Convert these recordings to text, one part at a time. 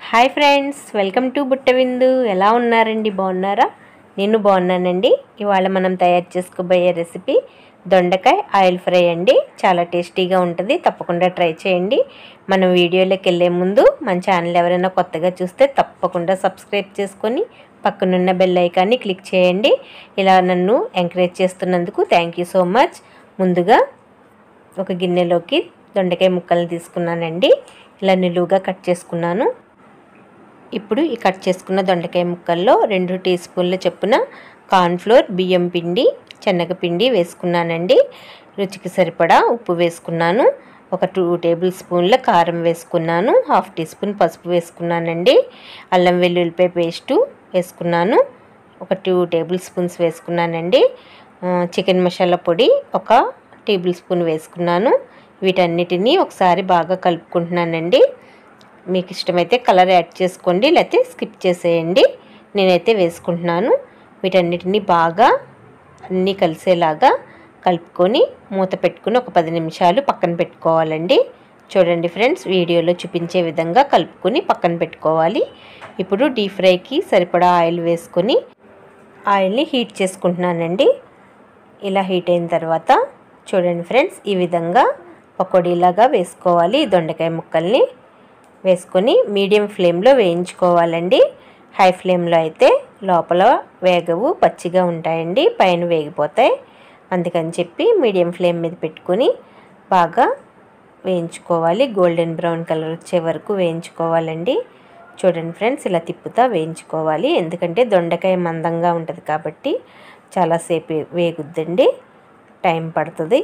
hi friends welcome to Buttavindu ఎలా ఉన్నారండి బాగున్నారా నేను బాగున్నానండి ఇవాళ మనం తయారు చేసుకోబోయే రెసిపీ దొండకాయ ఆయిల్ ఫ్రై అండి చాలా టేస్టీగా ఉంటుంది తప్పకుండా ట్రై చేయండి మనం వీడియోలోకి వెళ్ళే ముందు మన ఛానల్ ఎవరైనా కొత్తగా చూస్తే తప్పకుండా సబ్స్క్రైబ్ చేసుకొని పక్కనున్న బెల్ ఐకాన్ని క్లిక్ చేయండి ఇలా నన్ను ఎంకరేజ్ చేస్తున్నందుకు థ్యాంక్ యూ సో మచ్ ముందుగా ఒక గిన్నెలోకి దొండకాయ ముక్కలు తీసుకున్నానండి ఇలా నిలువుగా కట్ చేసుకున్నాను ఇప్పుడు ఈ కట్ చేసుకున్న దొండకాయ ముక్కల్లో రెండు టీ స్పూన్ల చొప్పున కార్న్ఫ్లోర్ బియ్యం పిండి శనగపిండి వేసుకున్నానండి రుచికి సరిపడా ఉప్పు వేసుకున్నాను ఒక టూ టేబుల్ స్పూన్ల కారం వేసుకున్నాను హాఫ్ టీ స్పూన్ పసుపు వేసుకున్నానండి అల్లం వెల్లుల్లిపాయ పేస్టు వేసుకున్నాను ఒక టూ టేబుల్ స్పూన్స్ వేసుకున్నానండి ఆ, చికెన్ మసాలా పొడి ఒక టేబుల్ స్పూన్ వేసుకున్నాను వీటన్నిటినీ ఒకసారి బాగా కలుపుకుంటున్నానండి మీకు ఇష్టమైతే కలర్ యాడ్ చేసుకోండి లేకపోతే స్కిప్ చేసేయండి నేనైతే వేసుకుంటున్నాను వీటన్నిటిని బాగా అన్నీ కలిసేలాగా కలుపుకొని మూత పెట్టుకుని ఒక పది నిమిషాలు పక్కన పెట్టుకోవాలండి చూడండి ఫ్రెండ్స్ వీడియోలో చూపించే విధంగా కలుపుకొని పక్కన పెట్టుకోవాలి ఇప్పుడు డీప్ ఫ్రైకి సరిపడా ఆయిల్ వేసుకొని ఆయిల్ని హీట్ చేసుకుంటున్నానండి ఇలా హీట్ అయిన తర్వాత చూడండి ఫ్రెండ్స్ ఈ విధంగా పకోడీలాగా వేసుకోవాలి ఈ దొండకాయ ముక్కల్ని వేసుకొని మీడియం ఫ్లేమ్లో వేయించుకోవాలండి హై ఫ్లేమ్లో అయితే లోపల వేగవు పచ్చిగా ఉంటాయండి పైన వేగిపోతాయి అందుకని చెప్పి మీడియం ఫ్లేమ్ మీద పెట్టుకొని బాగా వేయించుకోవాలి గోల్డెన్ బ్రౌన్ కలర్ వచ్చే వరకు వేయించుకోవాలండి చూడండి ఫ్రెండ్స్ ఇలా తిప్పుతా వేయించుకోవాలి ఎందుకంటే దొండకాయ మందంగా ఉంటుంది కాబట్టి చాలాసేపు వేగుద్దండి టైం పడుతుంది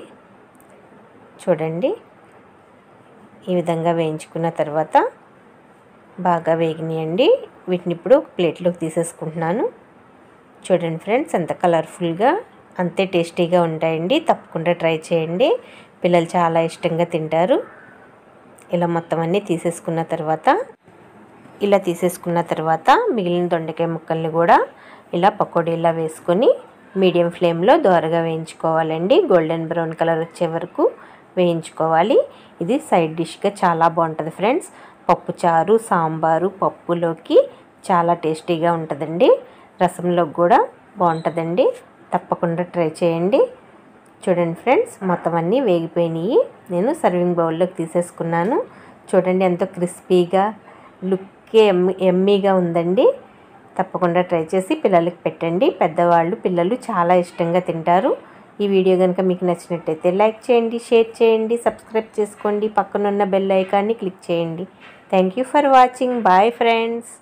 చూడండి ఈ విధంగా వేయించుకున్న తర్వాత బాగా వేగినాయండి వీటిని ఇప్పుడు ఒక ప్లేట్లోకి తీసేసుకుంటున్నాను చూడండి ఫ్రెండ్స్ ఎంత కలర్ఫుల్గా అంతే టేస్టీగా ఉంటాయండి తప్పకుండా ట్రై చేయండి పిల్లలు చాలా ఇష్టంగా తింటారు ఇలా మొత్తం అన్నీ తీసేసుకున్న తర్వాత ఇలా తీసేసుకున్న తర్వాత మిగిలిన దొండకాయ ముక్కల్ని కూడా ఇలా పకోడీలా వేసుకొని మీడియం ఫ్లేమ్లో దోరగా వేయించుకోవాలండి గోల్డెన్ బ్రౌన్ కలర్ వచ్చే వరకు వేయించుకోవాలి ఇది సైడ్ డిష్గా చాలా బాగుంటుంది ఫ్రెండ్స్ పప్పు చారు సాంబారు పప్పులోకి చాలా టేస్టీగా ఉంటుందండి రసంలోకి కూడా బాగుంటుందండి తప్పకుండా ట్రై చేయండి చూడండి ఫ్రెండ్స్ మొత్తం అన్నీ వేగిపోయినాయి నేను సర్వింగ్ బౌల్లోకి తీసేసుకున్నాను చూడండి ఎంతో క్రిస్పీగా లుక్ ఎమ్మి ఎమ్మీగా ఉందండి తప్పకుండా ట్రై చేసి పిల్లలకి పెట్టండి పెద్దవాళ్ళు పిల్లలు చాలా ఇష్టంగా తింటారు ఈ వీడియో కనుక మీకు నచ్చినట్టయితే లైక్ చేయండి షేర్ చేయండి సబ్స్క్రైబ్ చేసుకోండి పక్కనున్న బెల్ ఐకాన్ని క్లిక్ చేయండి thank you for watching bye friends